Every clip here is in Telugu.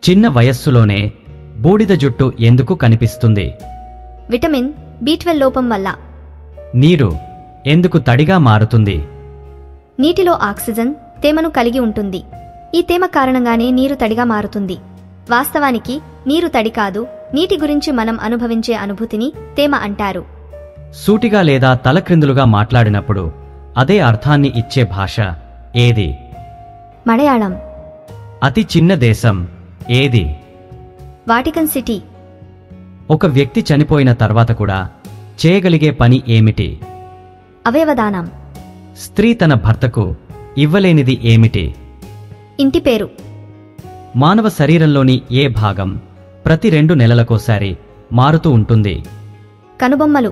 చిన్న వయస్సులోనే బూడిద జుట్టు ఎందుకు కనిపిస్తుంది విటమిన్ బి లోపం వల్ల నీరు ఎందుకు తడిగా మారుతుంది నీటిలో ఆక్సిజన్ తేమను కలిగి ఉంటుంది ఈ తేమ కారణంగానే నీరు తడిగా మారుతుంది వాస్తవానికి నీరు తడి కాదు నీటి గురించి మనం అనుభవించే అనుభూతిని తేమ అంటారు సూటిగా లేదా తలక్రిందులుగా మాట్లాడినప్పుడు అదే అర్థాన్ని ఇచ్చే భాష ఏది మలయాళం అతి చిన్న దేశం ఏది వాటికన్ సిటీ ఒక వ్యక్తి చనిపోయిన తర్వాత కూడా చేయగలిగే పని ఏమిటి అవయవదానం స్త్రీ తన భర్తకు ఇవ్వలేనిది ఏమిటి ఇంటి పేరు మానవ శరీరంలోని ఏ భాగం ప్రతి రెండు నెలలకోసారి మారుతూ ఉంటుంది కనుబొమ్మలు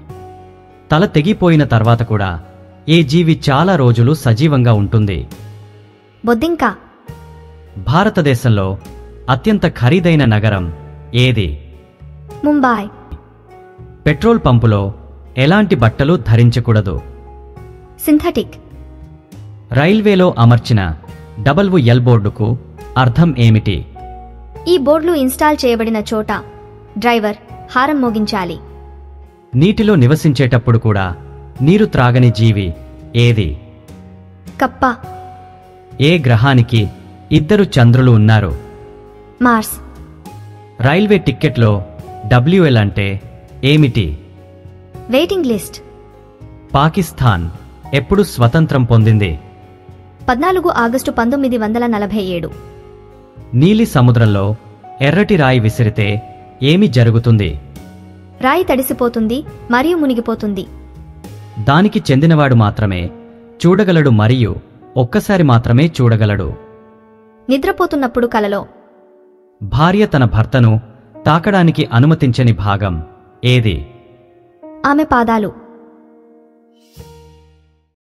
తల తెగిపోయిన తర్వాత కూడా ఏ జీవి చాలా రోజులు సజీవంగా ఉంటుంది బొద్దింక భారతదేశంలో అత్యంత ఖరీదైన నగరం ఏది ముంబాయ్ పెట్రోల్ పంపులో ఎలాంటి బట్టలు ధరించకూడదు సింథటిక్ రైల్వేలో అమర్చిన డబల్ ఎల్ బోర్డుకు అర్థం ఏమిటి ఈ బోర్డులు ఇన్స్టాల్ చేయబడిన చోట డ్రైవర్ హారం మోగించాలి నీటిలో నివసించేటప్పుడు కూడా నీరు త్రాగని జీవి ఏది కప్ప ఏ గ్రహానికి ఇద్దరు చంద్రులు ఉన్నారు మార్స్ రైల్వే టిక్కెట్లో డబ్ల్యూఎల్ అంటే ఏమిటి వెయిటింగ్ లిస్ట్ పాకిస్తాన్ ఎప్పుడు స్వతంత్రం పొందింది పద్నాలుగు ఆగస్టు పంతొమ్మిది వందల నలభై ఏడు నీలి సముద్రంలో ఎర్రటి రాయి విసిరితే ఏమి జరుగుతుంది రాయి తడిసిపోతుంది మరియు మునిగిపోతుంది దానికి చెందినవాడు మాత్రమే చూడగలడు మరియు ఒక్కసారి మాత్రమే చూడగలడు నిద్రపోతున్నప్పుడు కలలో భార్య తన భర్తను తాకడానికి అనుమతించని భాగం ఏది ఆమె పాదాలు